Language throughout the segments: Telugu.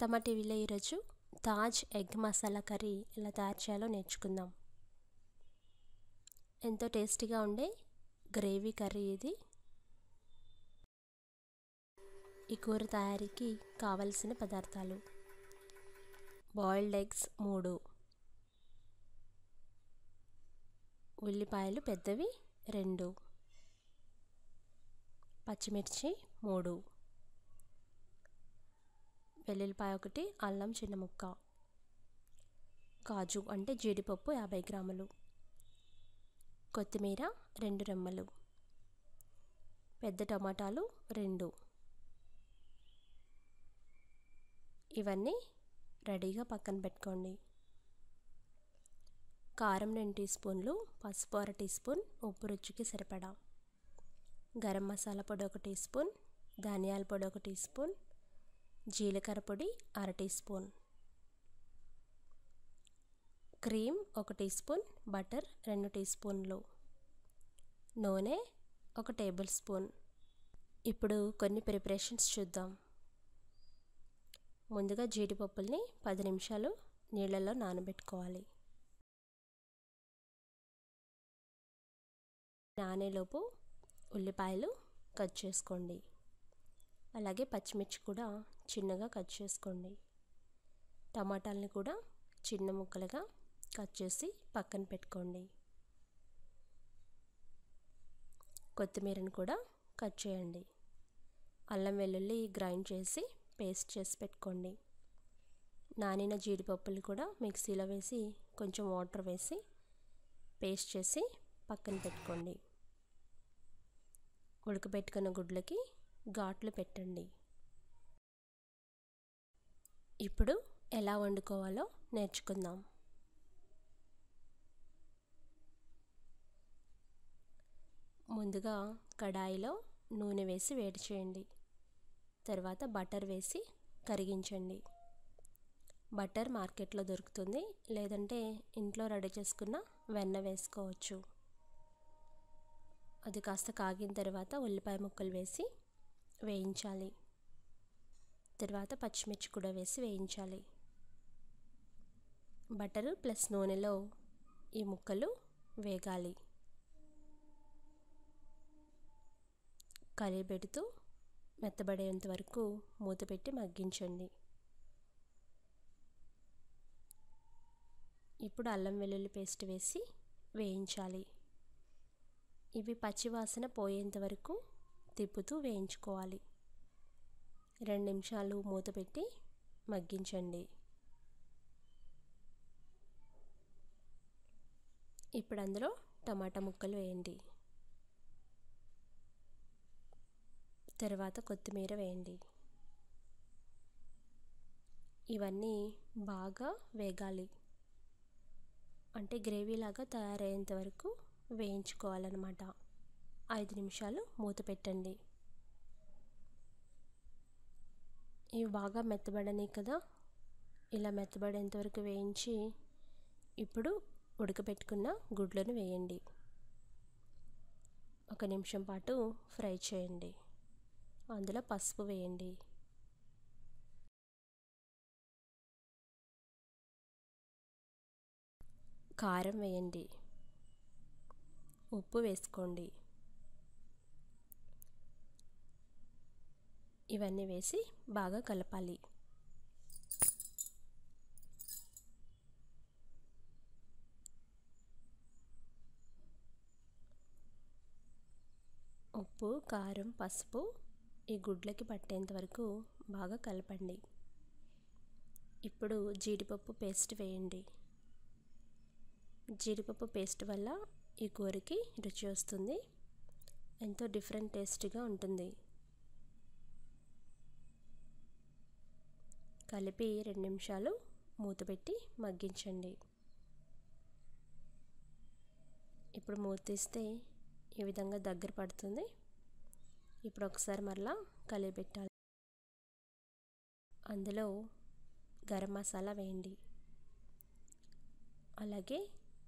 తమ టీవీలో ఈరోజు తాజ్ ఎగ్ మసాలా కర్రీ ఎలా తయారు చేయాలో నేర్చుకుందాం ఎంతో టేస్టీగా ఉండే గ్రేవీ కర్రీ ఇది ఈ కూర తయారీకి కావలసిన పదార్థాలు బాయిల్డ్ ఎగ్స్ మూడు ఉల్లిపాయలు పెద్దవి రెండు పచ్చిమిర్చి మూడు వెల్లుల్లిపాయ ఒకటి అల్లం చిన్న ముక్క కాజు అంటే జీడిపప్పు యాభై గ్రాములు కొత్తిమీర రెండు రెమ్మలు పెద్ద టమాటాలు రెండు ఇవన్నీ రెడీగా పక్కన పెట్టుకోండి కారం రెండు టీ స్పూన్లు పసుపు అర టీ స్పూన్ ఉప్పు రుచికి సరిపడా గరం మసాలా పొడి ఒక టీ స్పూన్ ధనియాల పొడి ఒక టీ స్పూన్ జీలకర్ర పొడి అర టీ స్పూన్ క్రీమ్ ఒక టీ స్పూన్ బటర్ రెండు టీ స్పూన్లు నూనె ఒక టేబుల్ స్పూన్ ఇప్పుడు కొన్ని ప్రిపరేషన్స్ చూద్దాం ముందుగా జీడిపప్పుల్ని పది నిమిషాలు నీళ్ళల్లో నానబెట్టుకోవాలి నానేలోపు ఉల్లిపాయలు కట్ చేసుకోండి అలాగే పచ్చిమిర్చి కూడా చిన్నగా కట్ చేసుకోండి టమాటాలని కూడా చిన్న ముక్కలుగా కట్ చేసి పక్కన పెట్టుకోండి కొత్తిమీరను కూడా కట్ చేయండి అల్లం వెల్లుల్లి గ్రైండ్ చేసి పేస్ట్ చేసి పెట్టుకోండి నానిన జీడిపప్పులు కూడా మిక్సీలో వేసి కొంచెం వాటర్ వేసి పేస్ట్ చేసి పక్కన పెట్టుకోండి ఉడకబెట్టుకున్న గుడ్లకి ఘాట్లు పెట్టండి ఇప్పుడు ఎలా వండుకోవాలో నేర్చుకుందాం ముందుగా కడాయిలో నూనె వేసి వేడి చేయండి తర్వాత బటర్ వేసి కరిగించండి బటర్ మార్కెట్లో దొరుకుతుంది లేదంటే ఇంట్లో రెడీ చేసుకున్న వెన్న వేసుకోవచ్చు అది కాస్త కాగిన తర్వాత ఉల్లిపాయ ముక్కలు వేసి వేయించాలి తర్వాత పచ్చిమిర్చి కూడా వేసి వేయించాలి బటరు ప్లస్ నూనెలో ఈ ముక్కలు వేగాలి కర్రీ పెడుతూ మెత్తబడేంత వరకు మూత పెట్టి మగ్గించండి ఇప్పుడు అల్లం వెల్లుల్లి పేస్ట్ వేసి వేయించాలి ఇవి పచ్చివాసన పోయేంత వరకు తిప్పుతూ వేయించుకోవాలి రెండు నిమిషాలు మూత పెట్టి మగ్గించండి ఇప్పుడు అందులో టమాటా ముక్కలు వేయండి తర్వాత కొత్తిమీర వేయండి ఇవన్నీ బాగా వేగాలి అంటే గ్రేవీలాగా తయారయ్యేంత వరకు వేయించుకోవాలన్నమాట ఐదు నిమిషాలు మూత పెట్టండి ఇవి బాగా మెత్తబడని కదా ఇలా మెత్తబడేంత వరకు వేయించి ఇప్పుడు ఉడకబెట్టుకున్న గుడ్లను వేయండి ఒక నిమిషం పాటు ఫ్రై చేయండి అందులో పసుపు వేయండి కారం వేయండి ఉప్పు వేసుకోండి ఇవన్నీ వేసి బాగా కలపాలి ఉప్పు కారం పసుపు ఈ గుడ్లకి పట్టేంత వరకు బాగా కలపండి ఇప్పుడు జీడిపప్పు పేస్ట్ వేయండి జీడిపప్పు పేస్ట్ వల్ల ఈ కూరకి రుచి వస్తుంది ఎంతో డిఫరెంట్ టేస్టీగా ఉంటుంది కలిపి రెండు నిమిషాలు మూత పెట్టి మగ్గించండి ఇప్పుడు మూత తీస్తే ఈ విధంగా దగ్గర పడుతుంది ఇప్పుడు ఒకసారి మరలా కలిపెట్టాలి అందులో గరం మసాలా వేయండి అలాగే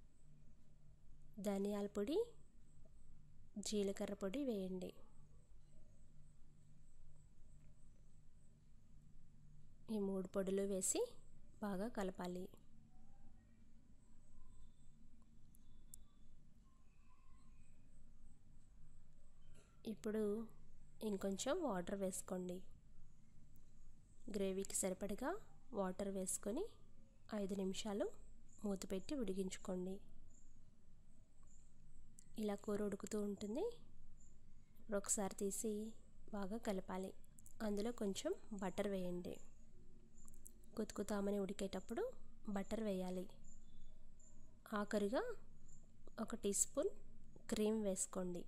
ధనియాల పొడి జీలకర్ర పొడి వేయండి ఈ మూడు మూడు పొడులు వేసి బాగా కలపాలి ఇప్పుడు ఇంకొంచెం వాటర్ వేసుకోండి గ్రేవీకి సరిపడగా వాటర్ వేసుకొని ఐదు నిమిషాలు మూత పెట్టి ఉడికించుకోండి ఇలా కూర ఉడుకుతూ ఉంటుంది ఇప్పుడు ఒకసారి తీసి బాగా కలపాలి అందులో కొంచెం బటర్ వేయండి కుతుకుతామని ఉడికేటప్పుడు బటర్ వేయాలి ఆఖరిగా ఒక టీ స్పూన్ క్రీమ్ వేసుకోండి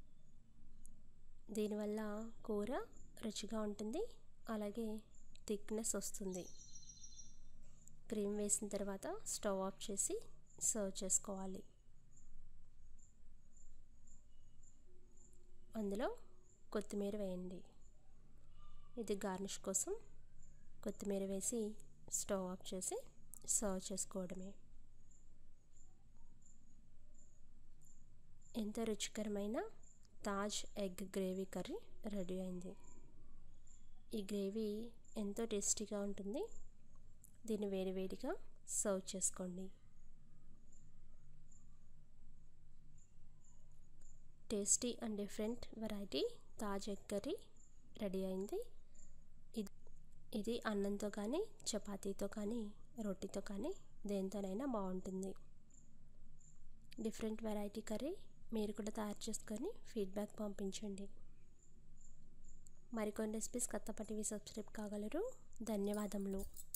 దీనివల్ల కూర రుచిగా ఉంటుంది అలాగే థిక్నెస్ వస్తుంది క్రీమ్ వేసిన తర్వాత స్టవ్ ఆఫ్ చేసి సర్వ్ చేసుకోవాలి అందులో కొత్తిమీర వేయండి ఇది గార్నిష్ కోసం కొత్తిమీర వేసి స్టవ్ ఆఫ్ చేసి సర్వ్ చేసుకోవడమే ఎంతో రుచికరమైన Taj egg gravy curry ready అయింది ఈ గ్రేవీ ఎంతో టేస్టీగా ఉంటుంది దీన్ని వేడివేడిగా సర్వ్ చేసుకోండి tasty and different variety Taj egg curry ready అయింది ఇది ఇది అన్నంతో కానీ చపాతీతో కానీ రొట్టెతో కానీ దేంతోనైనా బాగుంటుంది డిఫరెంట్ వెరైటీ కర్రీ మీరు కూడా తయారు చేసుకొని ఫీడ్బ్యాక్ పంపించండి మరికొన్ని రెసిపీస్ కొత్తపటివి సబ్స్క్రైబ్ కాగలరు ధన్యవాదములు